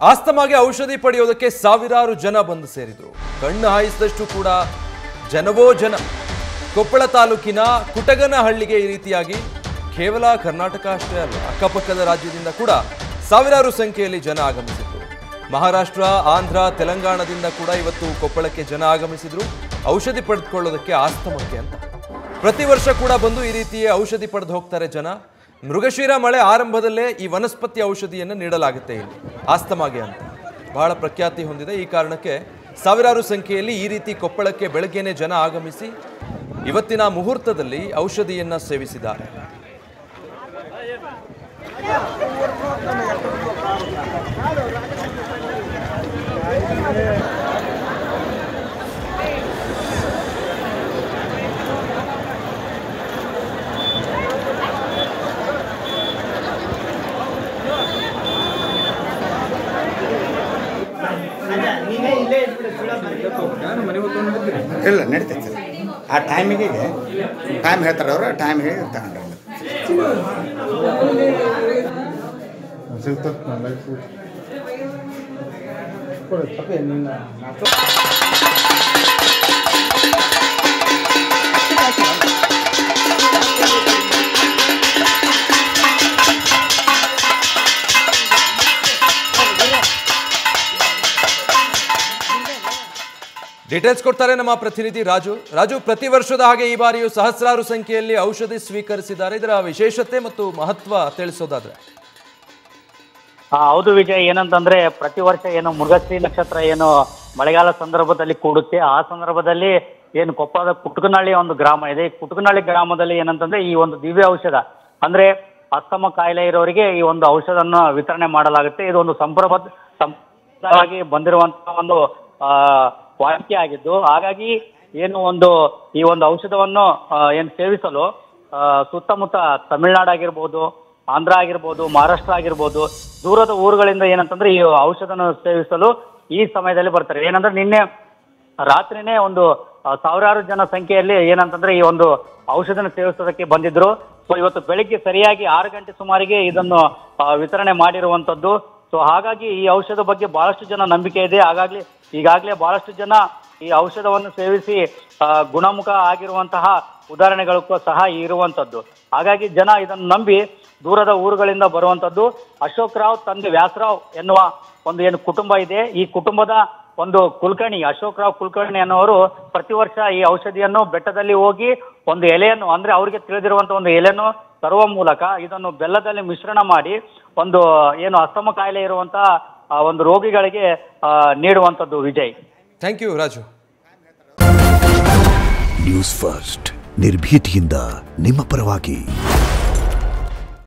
ಆಸ್ತಮಾಗೆ ಔಷಧಿ ಪಡೆಯೋದಕ್ಕೆ ಸಾವಿರಾರು ಜನ ಬಂದು ಸೇರಿದ್ರು ಕಣ್ಣು ಹಾಯಿಸಿದಷ್ಟು ಕೂಡ ಜನವೋ ಜನ ಕೊಪ್ಪಳ ತಾಲೂಕಿನ ಕುಟಗನಹಳ್ಳಿಗೆ ಈ ರೀತಿಯಾಗಿ ಕೇವಲ ಕರ್ನಾಟಕ ಅಷ್ಟೇ ಅಲ್ಲ ಅಕ್ಕಪಕ್ಕದ ರಾಜ್ಯದಿಂದ ಕೂಡ ಸಾವಿರಾರು ಸಂಖ್ಯೆಯಲ್ಲಿ ಜನ ಆಗಮಿಸಿದ್ರು ಮಹಾರಾಷ್ಟ್ರ ಆಂಧ್ರ ತೆಲಂಗಾಣದಿಂದ ಕೂಡ ಇವತ್ತು ಕೊಪ್ಪಳಕ್ಕೆ ಜನ ಆಗಮಿಸಿದ್ರು ಔಷಧಿ ಪಡೆದುಕೊಳ್ಳೋದಕ್ಕೆ ಆಸ್ತಮಕ್ಕೆ ಅಂತ ಪ್ರತಿ ವರ್ಷ ಕೂಡ ಬಂದು ಈ ರೀತಿಯ ಔಷಧಿ ಪಡೆದು ಹೋಗ್ತಾರೆ ಜನ ಮೃಗಶಿರ ಮಳೆ ಆರಂಭದಲ್ಲೇ ಈ ವನಸ್ಪತಿ ಔಷಧಿಯನ್ನು ನೀಡಲಾಗುತ್ತೆ ಇಲ್ಲಿ ಆಸ್ತಮಾಗೆ ಅಂತ ಬಹಳ ಪ್ರಖ್ಯಾತಿ ಹೊಂದಿದೆ ಈ ಕಾರಣಕ್ಕೆ ಸಾವಿರಾರು ಸಂಖ್ಯೆಯಲ್ಲಿ ಈ ರೀತಿ ಕೊಪ್ಪಳಕ್ಕೆ ಬೆಳಗ್ಗೆನೆ ಜನ ಆಗಮಿಸಿ ಇವತ್ತಿನ ಮುಹೂರ್ತದಲ್ಲಿ ಔಷಧಿಯನ್ನ ಸೇವಿಸಿದ್ದಾರೆ ಇಲ್ಲ ನಡೀತೈತೆ ಸರ್ ಆ ಟೈಮಿಗೆ ಟೈಮ್ ಹೇಳ್ತಾರೆ ಅವರು ಆ ಟೈಮಿಗೆ ತಗೊಂಡ್ರೆ ಡೀಟೇಲ್ಸ್ ಕೊಡ್ತಾರೆ ನಮ್ಮ ಪ್ರತಿನಿಧಿ ರಾಜು ರಾಜು ಪ್ರತಿ ವರ್ಷದ ಹಾಗೆ ಈ ಬಾರಿಯೂ ಸಹಸ್ರಾರು ಸಂಖ್ಯೆಯಲ್ಲಿ ಔಷಧಿ ಸ್ವೀಕರಿಸಿದ್ದಾರೆ ಇದರ ವಿಶೇಷತೆ ಮತ್ತು ಮಹತ್ವ ತಿಳಿಸೋದಾದ್ರೆ ಆ, ಹೌದು ವಿಜಯ್ ಏನಂತಂದ್ರೆ ಪ್ರತಿ ವರ್ಷ ಏನು ಮೃಗಶ್ರೀ ನಕ್ಷತ್ರ ಏನು ಮಳೆಗಾಲ ಸಂದರ್ಭದಲ್ಲಿ ಕೂಡುತ್ತೆ ಆ ಸಂದರ್ಭದಲ್ಲಿ ಏನು ಕೊಪ್ಪಳದ ಕುಟುಕನಹಳ್ಳಿ ಒಂದು ಗ್ರಾಮ ಇದೆ ಈ ಕುಟುಕನಹಳ್ಳಿ ಗ್ರಾಮದಲ್ಲಿ ಏನಂತಂದ್ರೆ ಈ ಒಂದು ದಿವ್ಯ ಔಷಧ ಅಂದ್ರೆ ಅಸ್ತಮ ಕಾಯಿಲೆ ಇರೋರಿಗೆ ಈ ಒಂದು ಔಷಧನ ವಿತರಣೆ ಮಾಡಲಾಗುತ್ತೆ ಇದು ಒಂದು ಸಂಪ್ರಮ ಸಂಪ್ರದಾಯವಾಗಿ ಬಂದಿರುವಂತಹ ಒಂದು ಆ ವಾಕ್ಯ ಆಗಿದ್ದು ಹಾಗಾಗಿ ಏನು ಒಂದು ಈ ಒಂದು ಔಷಧವನ್ನು ಆ, ಏನು ಸೇವಿಸಲು ಆ, ಸುತ್ತಮುತ್ತ ತಮಿಳ್ನಾಡಾಗಿರ್ಬೋದು ಆಂಧ್ರ ಆಗಿರ್ಬೋದು ಮಹಾರಾಷ್ಟ್ರ ಆಗಿರ್ಬೋದು ದೂರದ ಊರುಗಳಿಂದ ಏನಂತಂದ್ರೆ ಈ ಔಷಧನ ಸೇವಿಸಲು ಈ ಸಮಯದಲ್ಲಿ ಬರ್ತಾರೆ ಏನಂದ್ರೆ ನಿನ್ನೆ ರಾತ್ರಿನೇ ಒಂದು ಆ, ಸಾವಿರಾರು ಜನ ಸಂಖ್ಯೆಯಲ್ಲಿ ಏನಂತಂದ್ರೆ ಈ ಒಂದು ಔಷಧನ ಸೇವಿಸೋದಕ್ಕೆ ಬಂದಿದ್ರು ಸೊ ಇವತ್ತು ಬೆಳಿಗ್ಗೆ ಸರಿಯಾಗಿ ಆರು ಗಂಟೆ ಸುಮಾರಿಗೆ ಇದನ್ನು ಆ, ವಿತರಣೆ ಮಾಡಿರುವಂತದ್ದು ಸೊ ಹಾಗಾಗಿ ಈ ಔಷಧ ಬಗ್ಗೆ ಬಹಳಷ್ಟು ಜನ ನಂಬಿಕೆ ಇದೆ ಹಾಗಾಗಿ ಈಗಾಗಲೇ ಬಹಳಷ್ಟು ಜನ ಈ ಔಷಧವನ್ನು ಸೇವಿಸಿ ಆ, ಗುಣಮುಖ ಆಗಿರುವಂತಹ ಉದಾಹರಣೆಗಳು ಸಹ ಇರುವಂತದ್ದು ಹಾಗಾಗಿ ಜನ ಇದನ್ನು ನಂಬಿ ದೂರದ ಊರುಗಳಿಂದ ಬರುವಂತದ್ದು ಅಶೋಕ್ ರಾವ್ ತಂದೆ ವ್ಯಾಸರಾವ್ ಎನ್ನುವ ಒಂದು ಏನು ಕುಟುಂಬ ಇದೆ ಈ ಕುಟುಂಬದ ಒಂದು ಕುಲಕರ್ಣಿ ಅಶೋಕ್ ರಾವ್ ಕುಲಕರ್ಣಿ ಅನ್ನೋರು ಪ್ರತಿ ವರ್ಷ ಈ ಔಷಧಿಯನ್ನು ಬೆಟ್ಟದಲ್ಲಿ ಹೋಗಿ ಒಂದು ಎಲೆಯನ್ನು ಅಂದ್ರೆ ಅವರಿಗೆ ತಿಳಿದಿರುವಂತ ಒಂದು ಎಲೆಯನ್ನು ತರುವ ಮೂಲಕ ಇದನ್ನು ಬೆಲ್ಲದಲ್ಲಿ ಮಿಶ್ರಣ ಮಾಡಿ ಒಂದು ಏನು ಅಸ್ತಮ ಕಾಯಿಲೆ ಇರುವಂತಹ ಆ, ಒಂದು ರೋಗಿಗಳಿಗೆ ಆ, ನೀಡುವಂತದ್ದು Vijay thank you Raju news first ನಿರ್ಭೀತಿಯಿಂದ ನಿಮ್ಮ ಪರವಾಗಿ